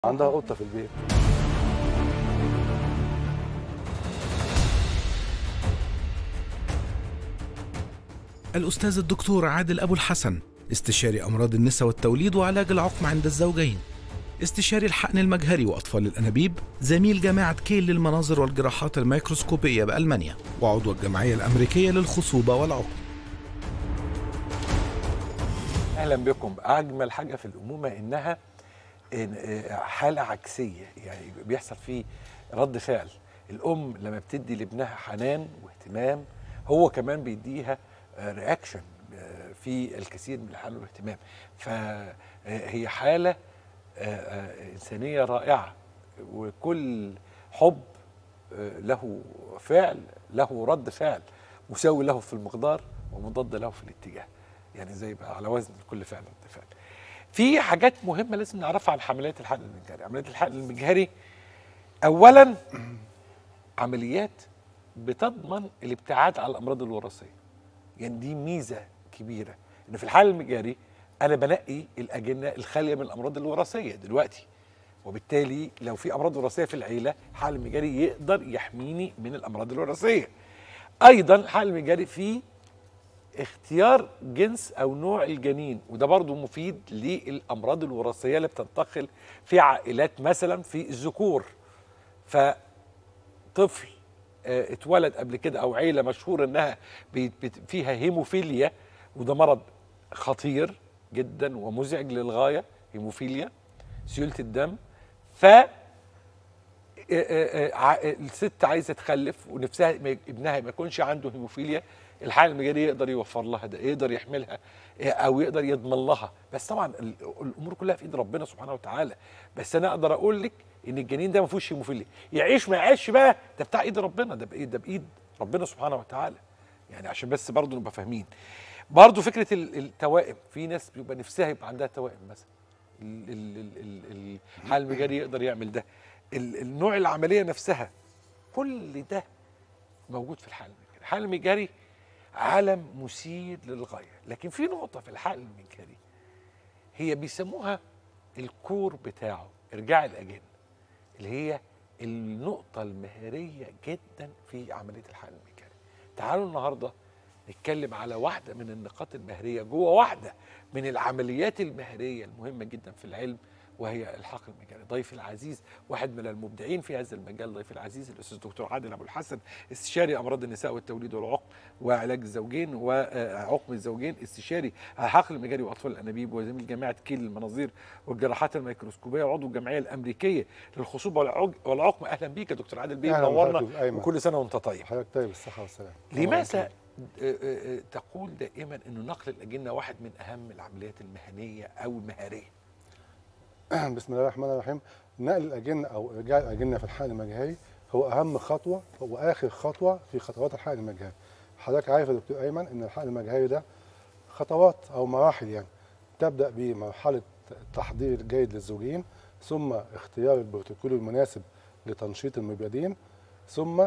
عندها قطه في البيت الأستاذ الدكتور عادل أبو الحسن استشاري أمراض النساء والتوليد وعلاج العقم عند الزوجين استشاري الحقن المجهري وأطفال الأنابيب زميل جامعة كيل للمناظر والجراحات الميكروسكوبية بألمانيا وعضو الجمعية الأمريكية للخصوبة والعقم اهلا بكم اجمل حاجه في الامومه انها إن- آه، حاله عكسيه يعني بيحصل فيه رد فعل الام لما بتدي لابنها حنان واهتمام هو كمان بيديها رياكشن في الكثير من الحنان والاهتمام فهي حاله آه، آه، انسانيه رائعه وكل حب آه، له فعل له رد فعل مساوي له في المقدار ومضاد له في الاتجاه يعني زي بقى على وزن كل فعل رد فعل في حاجات مهمه لازم نعرفها عن عمليات الحقن المجهري عمليات الحقن المجهري اولا عمليات بتضمن الابتعاد عن الامراض الوراثيه يعني دي ميزه كبيره ان في الحقن المجهري انا بنقي الاجنه الخاليه من الامراض الوراثيه دلوقتي وبالتالي لو في امراض وراثيه في العيله الحقن المجاري يقدر يحميني من الامراض الوراثيه ايضا الحقن المجاري فيه اختيار جنس او نوع الجنين وده برضو مفيد للامراض الوراثيه اللي بتنتقل في عائلات مثلا في الذكور فطفل آه، اتولد قبل كده او عيله مشهور انها بي- بت- فيها هيموفيليا وده مرض خطير جدا ومزعج للغايه هيموفيليا سيوله الدم ف آه، آه، آه، ع- الست عايزه تخلف ونفسها ما- ابنها ما يكونش عنده هيموفيليا الحقن المجاري يقدر يوفر لها ده يقدر يحملها آه، او يقدر يضمن لها بس طبعا ال- الامور كلها في ايد ربنا سبحانه وتعالى بس انا اقدر اقول لك ان الجنين ده ما فيهوش هيموفيليا يعيش ما يعيش بقى ده بتاع ايد ربنا ده بايد ده بايد ربنا سبحانه وتعالى يعني عشان بس برضه نبقى فاهمين برضه فكره ال- التوائم في ناس بيبقى نفسها يبقى عندها توائم مثلا ال- ال- ال- ال- الحال المجاري يقدر يعمل ده ال- النوع العمليه نفسها كل ده موجود في الحال المجاري الحال المجاري عالم مثير للغايه لكن في نقطه في الحال المجاري هي بيسموها الكور بتاعه ارجاع الاجنه اللي هي النقطه المهريه جدا في عمليه الحقن المجاري تعالوا النهارده نتكلم على واحده من النقاط المهريه جوه واحده من العمليات المهريه المهمه جدا في العلم وهي الحقن المجاري ضيفي العزيز واحد من المبدعين في هذا المجال ضيفي العزيز الاستاذ الدكتور عادل ابو الحسن استشاري امراض النساء والتوليد والعقم وعلاج الزوجين وعقم الزوجين استشاري الحقن المجاري واطفال الانابيب وزميل جامعه كيل للمناظير والجراحات الميكروسكوبيه وعضو الجمعيه الامريكيه للخصوبه والعج- والعقم اهلا بيك يا دكتور عادل بيه أهلاً منورنا بحضرتك أيمن. وكل سنه وانت طيب حضرتك طيب الصحة والسلامة لماذا آه، آه، آه، تقول دائما انه نقل الاجنه واحد من اهم العمليات المهنيه او المهاريه بسم الله الرحمن الرحيم نقل الأجنة أو إرجاع الأجنة في الحقن المجهري هو أهم خطوة وآخر خطوة في خطوات الحقن المجهري حضرتك عارف يا دكتور أيمن إن الحقن المجهري ده خطوات أو مراحل يعني تبدأ بمرحلة التحضير الجيد للزوجين ثم اختيار البروتوكول المناسب لتنشيط المبيضين ثم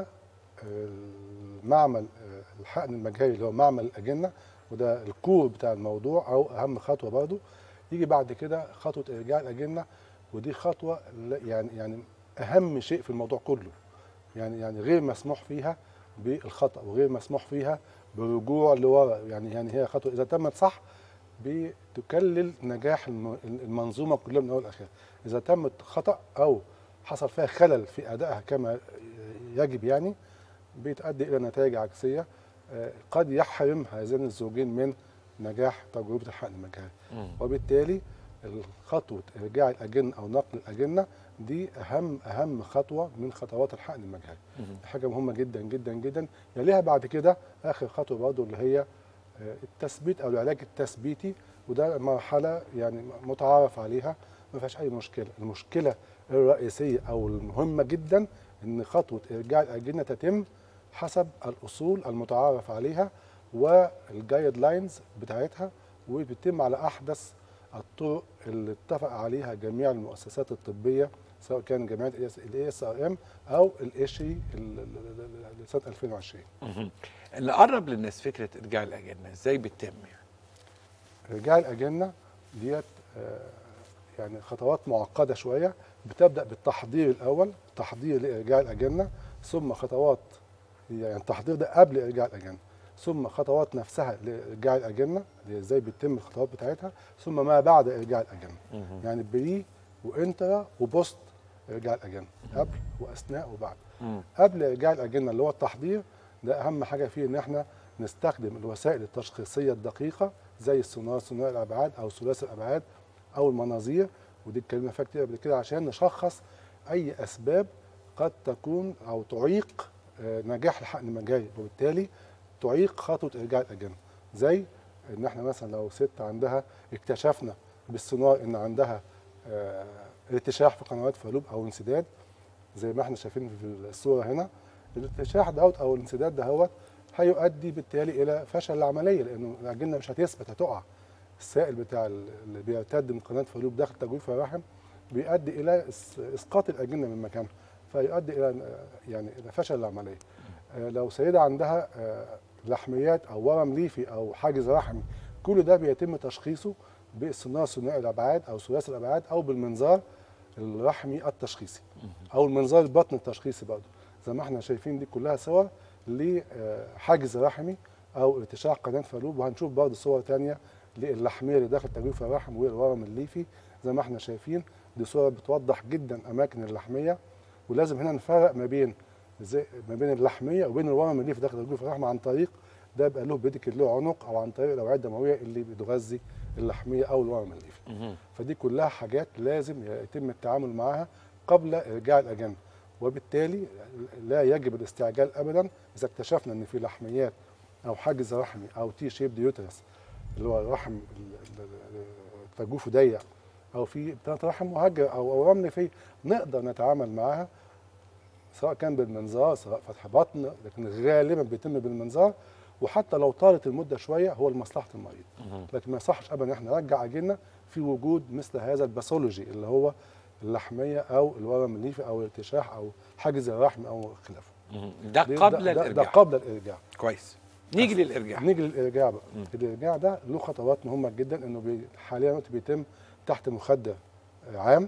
المعمل الحقن المجهري اللي هو معمل الأجنة وده الكور بتاع الموضوع أو أهم خطوة برضه يجي بعد كده خطوة إرجاع الأجنة ودي خطوة لا- يعني يعني أهم شيء في الموضوع كله يعني يعني غير مسموح فيها بالخطأ وغير مسموح فيها بالرجوع لورا يعني يعني هي خطوة إذا تمت صح بتكلل نجاح الم- المنظومة كلها من أول لآخر إذا تمت خطأ أو حصل فيها خلل في أدائها كما يجب يعني بتؤدي إلى نتائج عكسية آه، قد يحرم هذين الزوجين من نجاح تجربة الحقن المجهري وبالتالي خطوة إرجاع الأجنة أو نقل الأجنة دي أهم أهم خطوة من خطوات الحقن المجهري حاجة مهمة جدا جدا جدا يليها بعد كده آخر خطوة برضه اللي هي آه، التثبيت أو العلاج التثبيتي وده مرحلة يعني متعارف عليها ما فيهاش أي مشكلة المشكلة الرئيسية أو المهمة جدا إن خطوة إرجاع الأجنة تتم حسب الأصول المتعارف عليها والجايد لاينز بتاعتها وبتتم على أحدث الطرق اللي اتفق عليها جميع المؤسسات الطبية سواء كان جمعية الاي اس ار ام او الاشي لسنه 2020 نقرب للناس فكره ارجاع الاجنه ازاي بتتم يعني رجاع الاجنه ديت آه، يعني خطوات معقده شويه بتبدا بالتحضير الاول تحضير لارجاع الاجنه ثم خطوات يعني التحضير ده قبل ارجاع الاجنه ثم خطوات نفسها لارجاع الاجنه اللي هي ازاي بتتم الخطوات بتاعتها ثم ما بعد ارجاع الاجنه يعني بري وانترا وبوست ارجاع الاجنه قبل واثناء وبعد مم. قبل ارجاع الاجنه اللي هو التحضير ده اهم حاجه فيه ان احنا نستخدم الوسائل التشخيصيه الدقيقه زي السونار سونار الابعاد او ثلاثي الابعاد او المناظير ودي اتكلمنا فيها كتير قبل كده عشان نشخص اي اسباب قد تكون او تعيق آه، نجاح الحقن المجاري وبالتالي تعيق خطوه ارجاع الاجنه زي ان احنا مثلا لو ست عندها اكتشفنا بالسونار ان عندها آه، ارتشاح في قنوات فالوب او انسداد زي ما احنا شايفين في الصوره هنا الارتشاح دوت او الانسداد دهوت هيؤدي بالتالي الى فشل العمليه لانه الاجنه مش هتثبت هتقع السائل بتاع ال- اللي بيرتد من قناه فالوب داخل تجويف الرحم بيؤدي الى إس- اسقاط الاجنه من مكانها فيؤدي الى آه، يعني الى فشل العمليه آه، لو سيده عندها آه، لحميات او ورم ليفي او حاجز رحمي كل ده بيتم تشخيصه بالسونار ثنائي الابعاد او ثلاثي الابعاد او بالمنظار الرحمي التشخيصي او المنظار البطن التشخيصي برضه زي ما احنا شايفين دي كلها صور لحاجز رحمي او ارتشاح قناه فالوب وهنشوف برضه صور تانية للحميه اللي داخل تجويف الرحم والورم الليفي زي ما احنا شايفين دي صور بتوضح جدا اماكن اللحميه ولازم هنا نفرق ما بين زي ما بين اللحميه وبين الورم الليفي داخل تجويف الرحم عن طريق ده بيبقى له بيديكل له عنق او عن طريق الاوعيه الدمويه اللي بتغذي اللحميه او الورم الليفي مهم. فدي كلها حاجات لازم يتم التعامل معها قبل ارجاع الاجنه وبالتالي لا يجب الاستعجال ابدا اذا اكتشفنا ان في لحميات او حاجز رحمي او تي شيب يوترس اللي هو الرحم ال- ال- ال- تجوفه ضيق او في بتاعه رحم مهجر او او رمل فيه نقدر نتعامل معاها سواء كان بالمنظار سواء فتح بطن لكن غالبا بيتم بالمنظار وحتى لو طالت المده شويه هو لمصلحه المريض مهم. لكن ما يصحش ابدا ان احنا نرجع اجلنا في وجود مثل هذا الباثولوجي اللي هو اللحميه او الورم الليفي او الارتشاح او حاجز الرحم او خلافه مهم. ده ده- قبل ده, ده, ده الارجاع قبل الارجاع كويس نيجي للارجاع نيجي للارجاع بقى مم. الارجاع ده له خطوات مهمه جدا انه بي حاليا دلوقتي بيتم تحت مخدر عام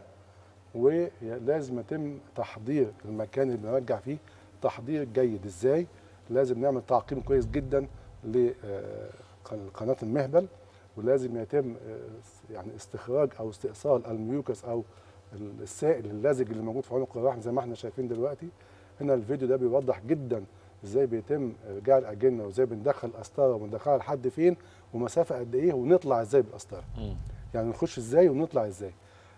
ولازم يتم تحضير المكان اللي بنرجع فيه تحضير جيد ازاي لازم نعمل تعقيم كويس جدا لقناه المهبل ولازم يتم آه، يعني استخراج او استئصال الميوكس او السائل اللزج اللي موجود في عنق الرحم زي ما احنا شايفين دلوقتي هنا الفيديو ده بيوضح جدا ازاي بيتم ارجاع الاجنه وازاي بندخل القسطره وبندخلها لحد فين ومسافه قد ايه ونطلع ازاي بالقسطره مم. يعني نخش ازاي ونطلع ازاي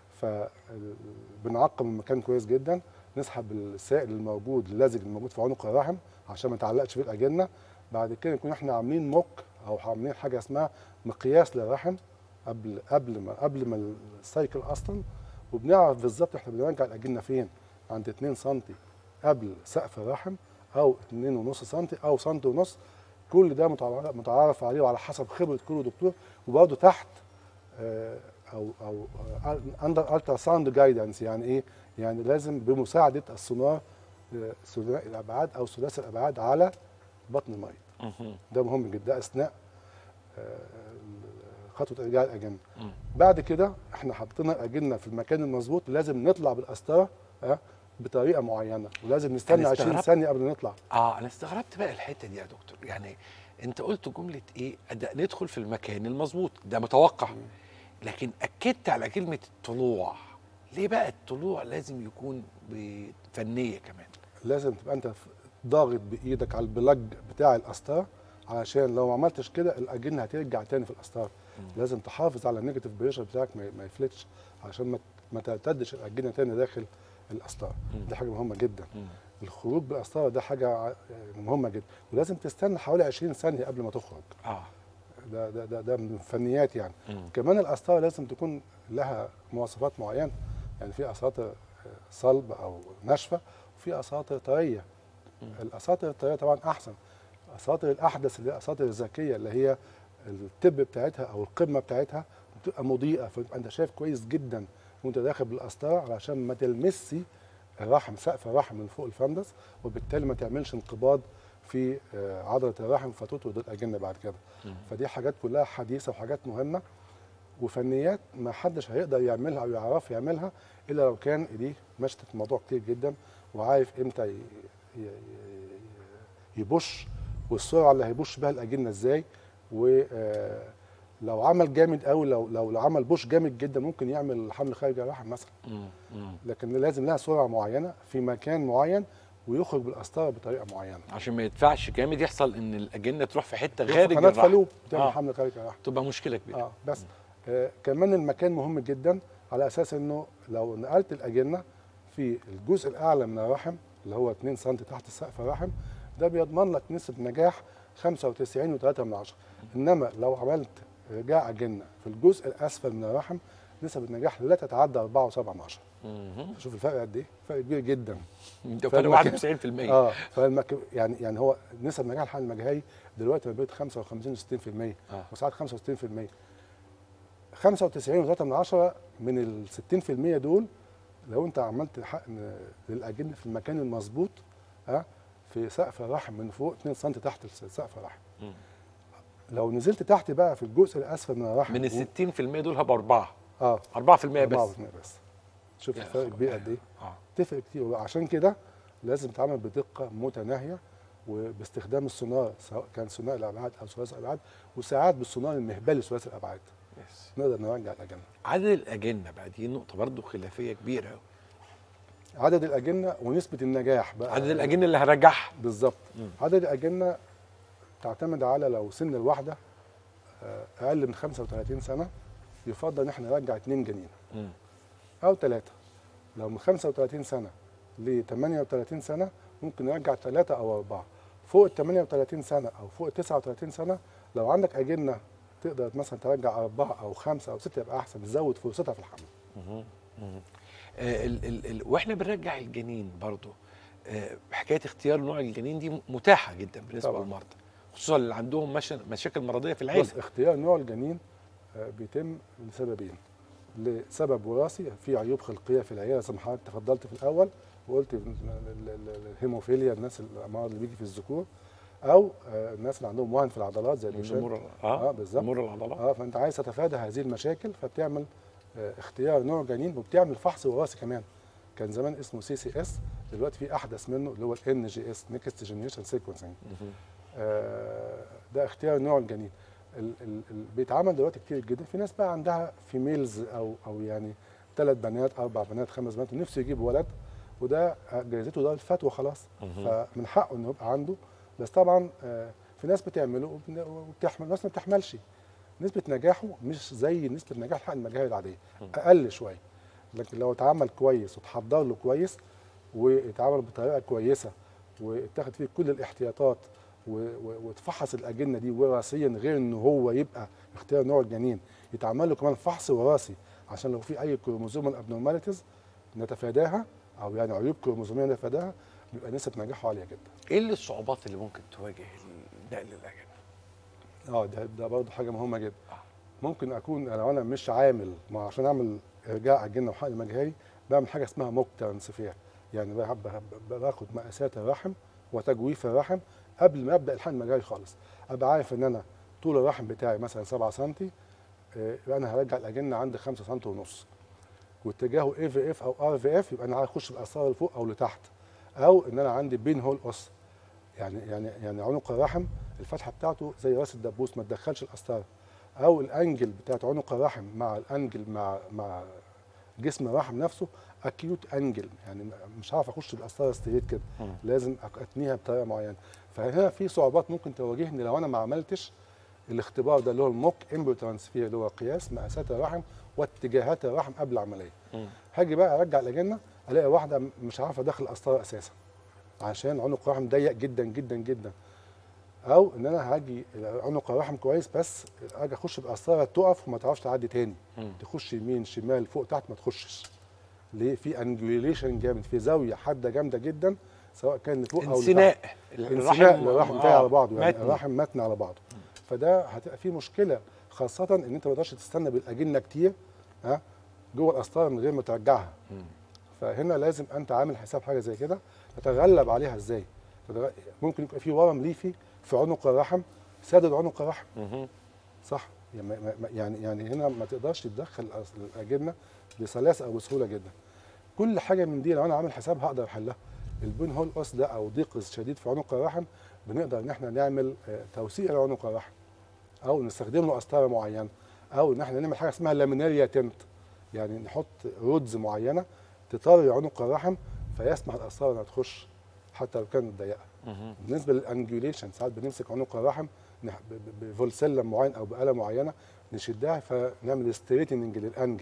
فبنعقم المكان كويس جدا نسحب السائل الموجود اللزج الموجود في عنق الرحم عشان ما يتعلقش في الاجنه بعد كده نكون احنا عاملين موك او عاملين حاجه اسمها مقياس للرحم قبل قبل ما قبل ما السايكل اصلا وبنعرف بالظبط احنا بنرجع الاجنه فين عند 2 سم قبل سقف الرحم او 2.5 سم او سم ونص كل ده متعار- متعارف عليه وعلى حسب خبره كل دكتور وبرده تحت آه، او او اندر الترا ساوند جايدنس يعني ايه؟ يعني لازم بمساعده السونار آه، ثنائي الابعاد او ثلاثي الابعاد على بطن المريض مهم. ده مهم جدا اثناء آه، خطوه ارجاع الاجنه مم. بعد كده احنا حطينا الاجنه في المكان المظبوط لازم نطلع بالقسطره آه، بطريقه معينه ولازم نستنى أنا 20 استغربت. ثانيه قبل ما نطلع اه انا استغربت بقى الحته دي يا دكتور يعني انت قلت جمله ايه أد- ندخل في المكان المظبوط ده متوقع لكن اكدت على كلمه الطلوع ليه بقى الطلوع لازم يكون بفنيه كمان لازم تبقى انت ضاغط بايدك على البلاج بتاع القسطره علشان لو ما عملتش كده الاجنه هترجع تاني في القسطره لازم تحافظ على النيجاتيف بريشر بتاعك ما ما يفلتش علشان ما ما ترتدش الاجنه تاني داخل القسطره دي حاجه مهمه جدا مم. الخروج بالقسطره ده حاجه ع- مهمه جدا ولازم تستنى حوالي 20 ثانيه قبل ما تخرج اه ده ده ده, ده من الفنيات يعني مم. كمان القسطره لازم تكون لها مواصفات معينه يعني في اساطر صلب او ناشفه وفي اساطر طريه الاساطر الطريه طبعا احسن الاساطر الاحدث اللي هي الاساطر الذكيه اللي هي التب بتاعتها او القمه بتاعتها بتبقى مضيئه فتبقى انت شايف كويس جدا وانت داخل بالقسطره علشان ما تلمسي الرحم سقف الرحم من فوق الفندس وبالتالي ما تعملش انقباض في آه، عضله الرحم فتطرد الاجنه بعد كده فدي حاجات كلها حديثه وحاجات مهمه وفنيات ما حدش هيقدر يعملها او يعرف يعملها الا لو كان ايديه مشت في الموضوع كتير جدا وعارف امتى ي- ي- ي- يبش والسرعه اللي هيبش بها الاجنه ازاي ولو عمل جامد قوي لو لو لو عمل بوش جامد جدا ممكن يعمل حمل خارج الرحم مثلا مم. مم. لكن لازم لها سرعه معينه في مكان معين ويخرج بالقسطره بطريقه معينه عشان ما يدفعش جامد يحصل ان الاجنه تروح في حته في خارج قناه الرحم فالوب تعمل آه. حمل خارج الرحم تبقى مشكله كبيره اه بس آه كمان المكان مهم جدا على اساس انه لو نقلت الاجنه في الجزء الاعلى من الرحم اللي هو 2 سم تحت سقف الرحم ده بيضمن لك نسبه نجاح 95.3 من عشرة انما لو عملت رجاع اجنه في الجزء الاسفل من الرحم نسب النجاح لا تتعدى 4.7 من عشرة مهم. شوف الفرق قد ايه فرق كبير جدا ده فالمكان- فرق 91% اه فالمك... يعني يعني هو نسب نجاح الحقن المجهري دلوقتي ما بقت 55 و 60% آه. وساعات 65% 95 من عشرة من ال 60% دول لو انت عملت حقن للاجنه في المكان المظبوط ها في سقف الرحم من فوق 2 سم تحت سقف الرحم مم. لو نزلت تحت بقى في الجزء الاسفل من الرحم من و- ال 60% دول هبقى اربعه اه 4% بس 4% بس شوف يا الفرق خبر. كبير قد ايه اه تفرق كتير وعشان كده لازم تتعامل بدقه متناهيه وباستخدام السونار سواء كان ثنائي الابعاد او ثلاثي الابعاد وساعات بالسونار المهبلي ثلاثي الابعاد يس. نقدر نرجع الاجنه عدد الاجنه بقى دي نقطه برضو خلافيه كبيره قوي عدد الاجنه ونسبه النجاح بقى عدد الاجنه اللي هرجعها بالظبط مم. عدد الاجنه تعتمد على لو سن الواحده آه، اقل من 35 سنه يفضل ان احنا نرجع اثنين جنين مم. او ثلاثه لو من 35 سنه ل 38 سنه ممكن نرجع ثلاثه او اربعه فوق ال 38 سنه او فوق ال 39 سنه لو عندك اجنه تقدر مثلا ترجع اربعه او خمسه او سته يبقى احسن تزود فرصتها في الحمل مهم. مهم. آه ال ال ال واحنا بنرجع الجنين برضو آه حكايه اختيار نوع الجنين دي متاحه جدا بالنسبه طبعاً. للمرضى خصوصا اللي عندهم مش مشاكل مرضيه في العيله بص اختيار نوع الجنين آه، بيتم لسببين لسبب وراثي في عيوب خلقيه في العيله زي ما حضرتك تفضلت في الاول وقلت ال- ال- ال- الهيموفيليا الناس الامراض اللي بيجي في الذكور او آه، الناس اللي عندهم وهن في العضلات زي الدوشان نمور اه اه بالظبط نمور العضلات اه فانت عايز تتفادى هذه المشاكل فبتعمل آه، اختيار نوع جنين وبتعمل فحص وراثي كمان كان زمان اسمه سي سي اس دلوقتي في احدث منه اللي هو الان جي اس نيكست جنريشن سيكونسنج مهم. آه، ده اختيار نوع الجنين ال ال ال بيتعمل دلوقتي كتير جدا في ناس بقى عندها فيميلز او او يعني ثلاث بنات اربع بنات خمس بنات ونفسه يجيب ولد وده جايزته ده الفتوى خلاص مهم. فمن حقه انه يبقى عنده بس طبعا آه، في ناس بتعمله وبن- وبتحمل ناس ما بتحملش نسبه نجاحه مش زي نسبه نجاح الحقن المجاري العاديه اقل شويه لكن لو اتعمل كويس وتحضر له كويس واتعمل بطريقه كويسه واتخذ فيه كل الاحتياطات و- و- وتفحص الاجنه دي وراثيا غير ان هو يبقى اختيار نوع الجنين يتعمل له كمان فحص وراثي عشان لو في اي كروموزومال ابنورماليتيز نتفاداها او يعني عيوب كروموزوميه نتفاداها بيبقى نسبه نجاحه عاليه جدا ايه اللي الصعوبات اللي ممكن تواجه نقل الاجنه اه ده ده برضه حاجه مهمه جدا ممكن اكون لو انا مش عامل ما عشان اعمل ارجاع الجنه وحقن مجهري بعمل حاجه اسمها موك ترانسفير يعني بح- بح- باخد مقاسات الرحم وتجويف الرحم قبل ما ابدا الحقن المجهري خالص ابقى عارف ان انا طول الرحم بتاعي مثلا 7 سم يبقى انا هرجع الاجنه عند 5 سم ونص واتجاهه اي في اف او ار في اف يبقى انا عايز اخش بالقسطره لفوق او لتحت او ان انا عندي بين هول اس يعني يعني يعني عنق الرحم الفتحه بتاعته زي راس الدبوس ما تدخلش القسطره او الانجل بتاعت عنق الرحم مع الانجل مع مع جسم الرحم نفسه اكيوت انجل يعني مش هعرف اخش بالقسطره ستريت كده مم. لازم أك- اتنيها بطريقه معينه فهنا في صعوبات ممكن تواجهني لو انا ما عملتش الاختبار ده اللي هو الموك امبريو ترانسفير اللي هو قياس مقاسات الرحم واتجاهات الرحم قبل العمليه مم. هاجي بقى ارجع الاجنه الاقي واحده مش عارفه ادخل القسطره اساسا عشان عنق الرحم ضيق جدا جدا جدا او ان انا هاجي عنق الرحم كويس بس اجي اخش بالقسطره تقف وما تعرفش تعدي تاني مم. تخش يمين شمال فوق تحت ما تخشش ليه في انجوليشن جامد في زاويه حاده جامده جدا سواء كان لفوق او انسناء لتحت انسناء للرحم بتاعي آه، على بعضه يعني متني. الرحم متن على بعضه فده هتبقى فيه مشكله خاصه ان انت ما تقدرش تستنى بالاجنه كتير ها جوه القسطره من غير ما ترجعها مم. فهنا لازم انت عامل حساب حاجه زي كده تتغلب عليها ازاي تتغ- ممكن يبقى في ورم ليفي في عنق الرحم سادد عنق الرحم مهم. صح يعني ما- ما- يعني يعني هنا ما تقدرش تدخل الأس- الاجنه بسلاسه او بسهوله جدا كل حاجه من دي لو انا عامل حساب هقدر احلها البون هول اوس ده او ضيق شديد في عنق الرحم بنقدر ان احنا نعمل آه، توسيع لعنق الرحم او نستخدم له قسطره معينه او ان احنا نعمل حاجه اسمها لاميناريا تنت يعني نحط رودز معينه تطري عنق الرحم فيسمح القسطره انها تخش حتى لو كانت ضيقه بالنسبه للانجوليشن ساعات بنمسك عنق الرحم نح- ب- ب- بفولسيلم معين او بآلة معينه نشدها فنعمل ستريتنج للانجل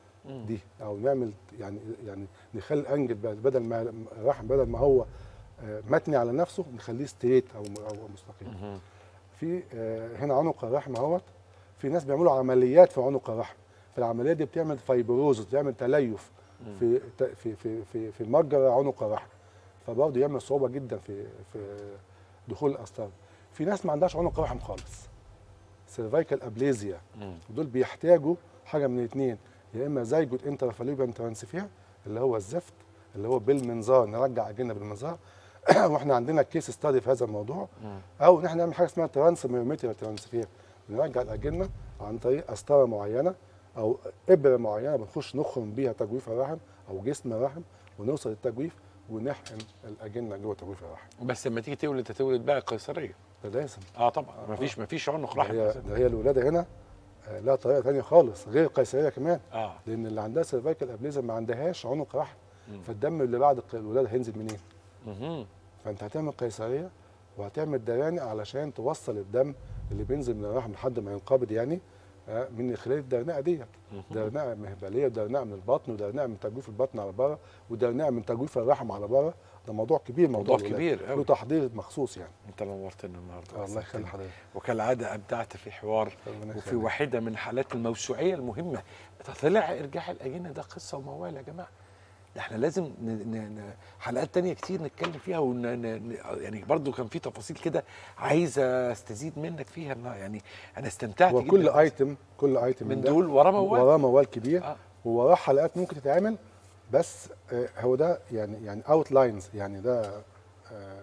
دي او نعمل يعني يعني نخلي الانجل بقى بدل ما الرحم بدل ما هو آه، متني على نفسه نخليه ستريت او او مستقيم في آه، هنا عنق الرحم اهوت في ناس بيعملوا عمليات في عنق الرحم فالعمليات دي بتعمل فايبروز بتعمل تليف في ت- في في في, في مجرى عنق الرحم فبرضه يعمل صعوبه جدا في في دخول القسطره في ناس ما عندهاش عنق رحم خالص سيرفايكال ابليزيا دول بيحتاجوا حاجه من الاثنين يا اما زيجوت انترافالوبيان ترانسفير اللي هو الزفت اللي هو بالمنظار نرجع اجنه بالمنظار واحنا عندنا كيس ستادي في هذا الموضوع او ان احنا نعمل حاجه اسمها ترانس ميومتريال ترانسفير بنرجع الاجنه عن طريق قسطره معينه او ابره معينه بنخش نخرم بيها تجويف الرحم او جسم الرحم ونوصل للتجويف ونحقن الاجنه جوه تجويف الرحم بس لما تيجي تولد تولد بقى قيصريه ده لازم اه طبعا ما فيش ما فيش عنق ده رحم هي, أساساً. ده هي الولاده هنا آه، لها طريقه ثانيه خالص غير القيصريه كمان اه لان اللي عندها سيرفايكال ابليزا ما عندهاش عنق رحم فالدم اللي بعد الق- الولاده هينزل منين؟ مهم. فانت هتعمل قيصريه وهتعمل درانق علشان توصل الدم اللي بينزل من الرحم لحد ما ينقبض يعني آه، من خلال الدرنقه ديت درنقه مهبليه ودرنقه من البطن ودرنقه من تجويف البطن على بره ودرنقه من تجويف الرحم على بره ده موضوع كبير موضوع موضوع الولاده كبير أوي. له تحضير مخصوص يعني انت نورتنا النهارده الله وأحسنت. يخلي حضرتك وكالعاده ابدعت في حوار ربنا وفي يخليك. واحده من حالات الموسوعيه المهمه طلع ارجاع الاجنه ده قصه وموال يا جماعه ده احنا لازم ن... ن... ن... حلقات تانية كتير نتكلم فيها ون... ن... ن... يعني برضو كان في تفاصيل كده عايزه استزيد منك فيها النا- يعني انا استمتعت هو جدا كل ايتم كل ايتم من ده دول وراه موال وراه موال كبير آه. ووراه حلقات ممكن تتعمل بس آه، هو ده يعني يعني اوت لاينز يعني ده آه،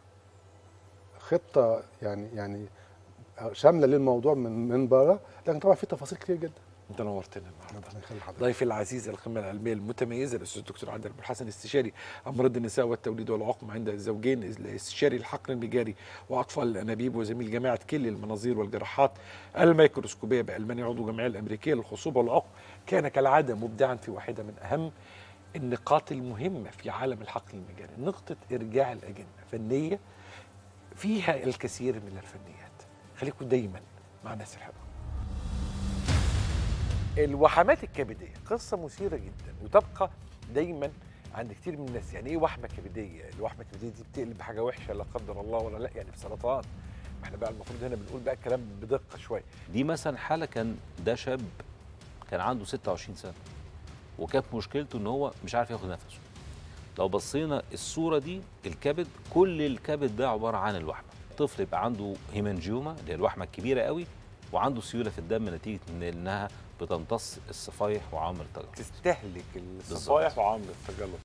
خطه يعني يعني شامله للموضوع من من بره لكن طبعا في تفاصيل كتير جدا انت نورتنا النهارده ربنا يخلي حضرتك ضيفي العزيز القمه العلميه المتميزه الاستاذ الدكتور عادل ابو الحسن استشاري امراض النساء والتوليد والعقم عند الزوجين الاستشاري الحقن المجاري واطفال الانابيب وزميل جامعه كل المناظير والجراحات الميكروسكوبيه بالمانيا عضو الجمعيه الامريكيه للخصوبه والعقم كان كالعاده مبدعا في واحده من اهم النقاط المهمه في عالم الحقن المجاري نقطه ارجاع الاجنه فنيه فيها الكثير من الفنيات خليكم دايما مع الناس الحلوه الوحمات الكبديه قصه مثيره جدا وتبقى دايما عند كتير من الناس يعني ايه وحمه كبديه الوحمه الكبديه دي بتقلب بحاجه وحشه لا قدر الله ولا لا يعني بسرطان ما احنا بقى المفروض هنا بنقول بقى الكلام بدقه شويه دي مثلا حاله كان ده شاب كان عنده 26 سنه وكانت مشكلته ان هو مش عارف ياخد نفسه لو بصينا الصوره دي الكبد كل الكبد ده عباره عن الوحمه الطفل يبقى عنده هيمانجيوما اللي هي الوحمه الكبيره قوي وعنده سيوله في الدم نتيجه ان انها بتمتص الصفايح وعوامل التجلط تستهلك الصفائح وعامل التجلط